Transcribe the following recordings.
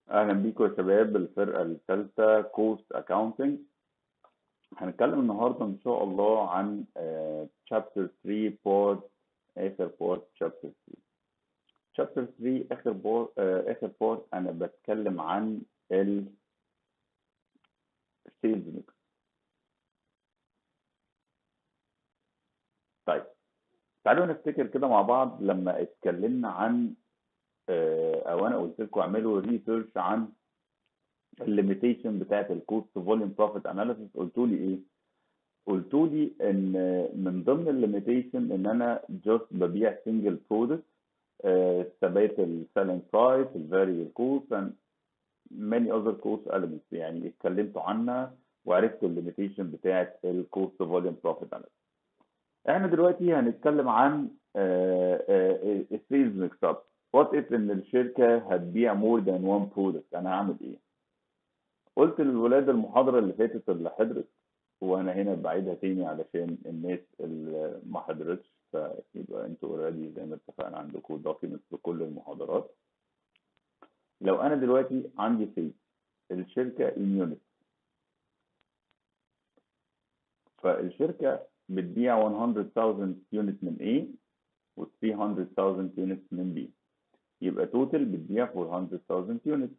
اهلا بيكم يا شباب الفرقه الثالثه كوست اكاونتنج هنتكلم النهارده ان شاء الله عن chapter 3 بارت اخر بارت chapter 3 chapter 3 اخر بارت اخر بارت انا بتكلم عن ال sales mix طيب تعالوا نفتكر كده مع بعض لما اتكلمنا عن او انا قلت لكم اعملوا ريسيرش عن الليميتيشن بتاعت الكوست فوليوم بروفيت اناليسيس قلتوا لي ايه؟ قلتوا لي ان من ضمن الليميتيشن ان انا جاست ببيع سنجل برودكت استبعدت السيلينج برايس الفاريبل كوست and many other cost elements يعني اتكلمتوا عنها وعرفتوا الليميتيشن بتاعت الكوست فوليوم بروفيت اناليسيس احنا دلوقتي هنتكلم عن السيلز ميكس اب وات اف ان الشركه هتبيع مور ذان وان برودكت انا هعمل ايه قلت للولاد المحاضره اللي فاتت اللي حضرت وانا هنا بعيدها تاني علشان الناس اللي ما حضرتش فيبقى انتوا اوريدي زي ما اتفقنا عندكم دوكيومنتس لكل المحاضرات لو انا دلوقتي عندي سيل الشركه ان يونت فالشركه بتبيع 100,000 يونت من A و 300,000 يونت من B يبقى توتال بتبيع 400,000 يونت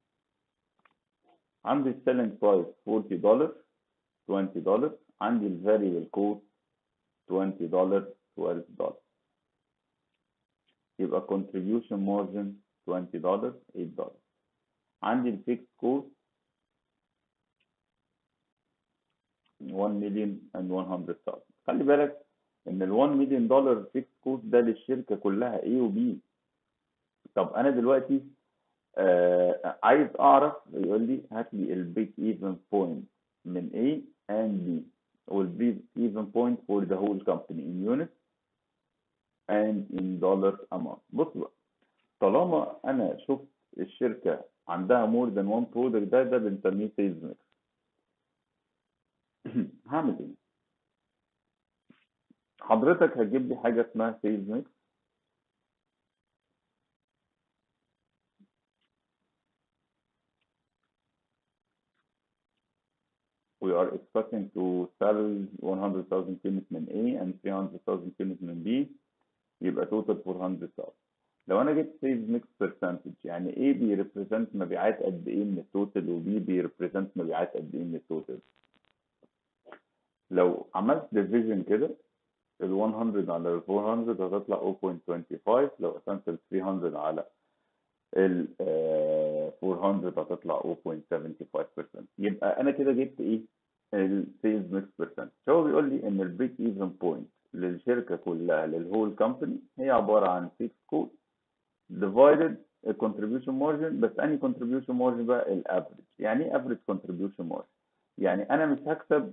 عندي السيلينج برايس 40 دولار 20 دولار عندي الفاريبل كوست 20 دولار 12 دولار يبقى contribution margin 20 دولار 8 دولار عندي الفيكس كوست 1 مليون and 100,000 خلي بالك ان ال 1 مليون دولار فيكس كوست ده للشركه كلها A و B طب انا دلوقتي آه عايز اعرف يقول لي هات لي البريك ايفن بوينت من A and B والبريك ايفن بوينت for the whole company in units and in dollar amount بص بقى طالما انا شفت الشركه عندها more than one product ده ده بنسميه sales mix هعمل ايه؟ حضرتك هتجيب لي حاجه اسمها سيلز ميكس we are expecting to sell 100,000 units من A and 300,000 units من B يبقى total 400,000 لو انا جبت sales mix percentage يعني A بيريبريزنت مبيعات قد ايه من التوتال و B بيريبريزنت مبيعات قد ايه من التوتال لو عملت division كده ال 100 على ال 400 هتطلع 0.25 لو قسمت ال 300 على ال 400 هتطلع 0.75% يبقى انا كده جبت ايه السيلز ميكس بيرسنت هو بيقول لي ان البريك ايفن بوينت للشركه كلها للهول كومباني هي عباره عن 6 كود ديفايدد الكونتريبيوشن مارجن بس انهي كونتريبيوشن مارجن بقى الافريج يعني ايه افريج كونتريبيوشن مارجن يعني انا مش هكسب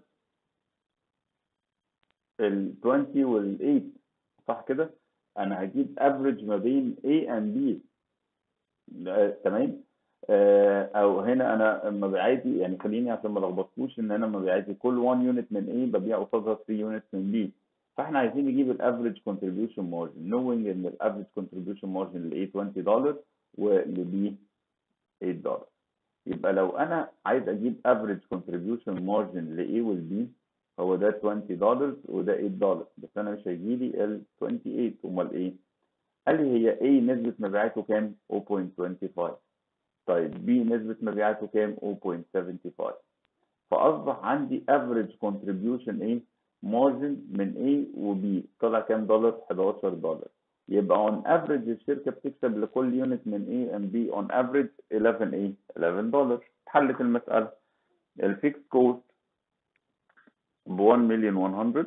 ال 20 وال 8 صح كده انا هجيب افريج ما بين A and B تمام آه او هنا انا مبيعاتي يعني خليني عشان ما لخبطكوش ان انا مبيعاتي كل 1 يونت من A ببيع قصادها 3 يونت من B فاحنا عايزين نجيب الافريج كونتريبيوشن مارجن نوينج ان الافريج كونتريبيوشن مارجن ل A 20 دولار ول B 8 دولار يبقى لو انا عايز اجيب افريج كونتريبيوشن مارجن ل A وال B هو ده 20 دولار وده 8 دولار بس انا مش هيجي لي ال 28 امال ايه؟ قال لي هي A نسبة مبيعاته كام؟ 0.25 طيب B نسبة مبيعاته كام؟ 0.75 فأصبح عندي average contribution ايه؟ margin من A و B طلع كام دولار؟ 11 دولار يبقى on average الشركة بتكسب لكل يونت من A and B on average 11 ايه؟ 11 دولار اتحلت المسألة الفيكس كوست ب 1 مليون 100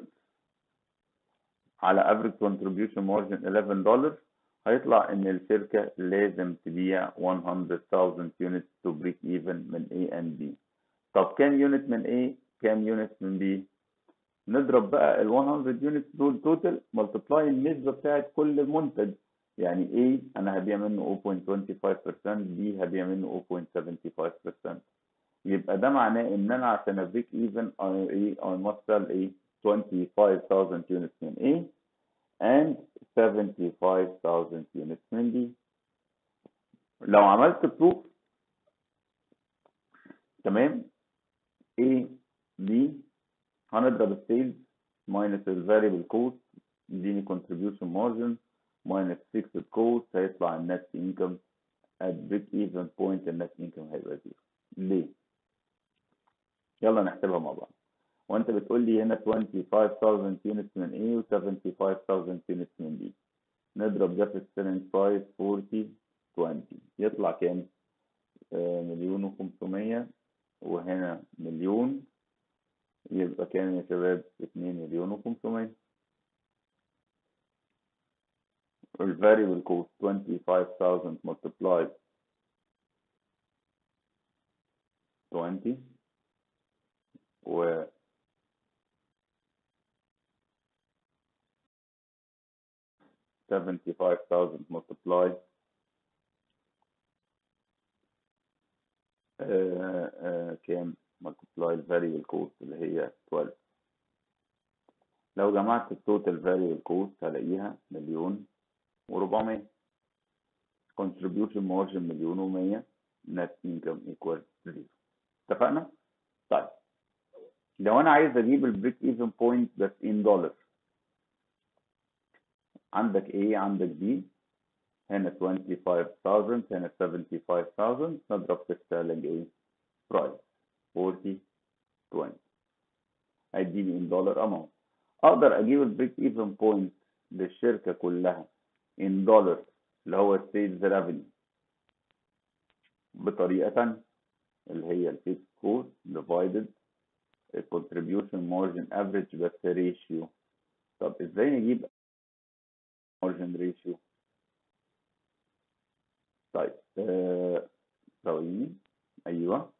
على average contribution margin 11 دولار هيطلع ان الشركة لازم تبيع 100,000 units to break even من A and B طب كام يونت من A كام يونت من B نضرب بقى ال 100 units دول توتال ملتبلاي النسبة بتاعت كل منتج يعني A انا هبيع منه 0.25% B هبيع منه 0.75% يبقى ده معناه ان انا عشان ابريك ايفن اي I must sell ايه 25,000 units من A and 75,000 units من B لو عملت بروف تمام A B هنضرب السيلز minus الفاريبل كوست يديني contribution margin minus fixed cost هيطلع النت income at break even point النت income هيبقى زيرو ليه؟ يلا نحسبها مع بعض وانت بتقول لي هنا 25000 units من A و 75000 units من B نضرب ده في السيلينج برايس 40 20 يطلع كام؟ آه مليون وخمسمية وهنا مليون يبقى كام يا شباب؟ اتنين مليون وخمسمية الفاريبل كوست 25000 multiplied 20 و seventy-five thousand multiply آه آه كام multiply variable cost اللي هي 12 لو جمعت التوتال variable cost هلاقيها مليون وربعمية contribution margin مليون ومية net income equal zero اتفقنا؟ طيب لو انا عايز اجيب البريك ايفن بوينت بس ان دولار عندك A عندك B هنا 25000 هنا 75000 نضرب في ستيرلينج ايه برايس 40 20 هيديني ان دولار اماونت اقدر اجيب البريك ايفن بوينت للشركه كلها ان دولار اللي هو السيلز ريفينيو بطريقه ثانيه اللي هي الفيكس كوست ديفايدد الكونتريبيوشن مارجن افريج بس ريشيو طب ازاي نجيب مارجن ريشيو طيب ثواني آه... ايوه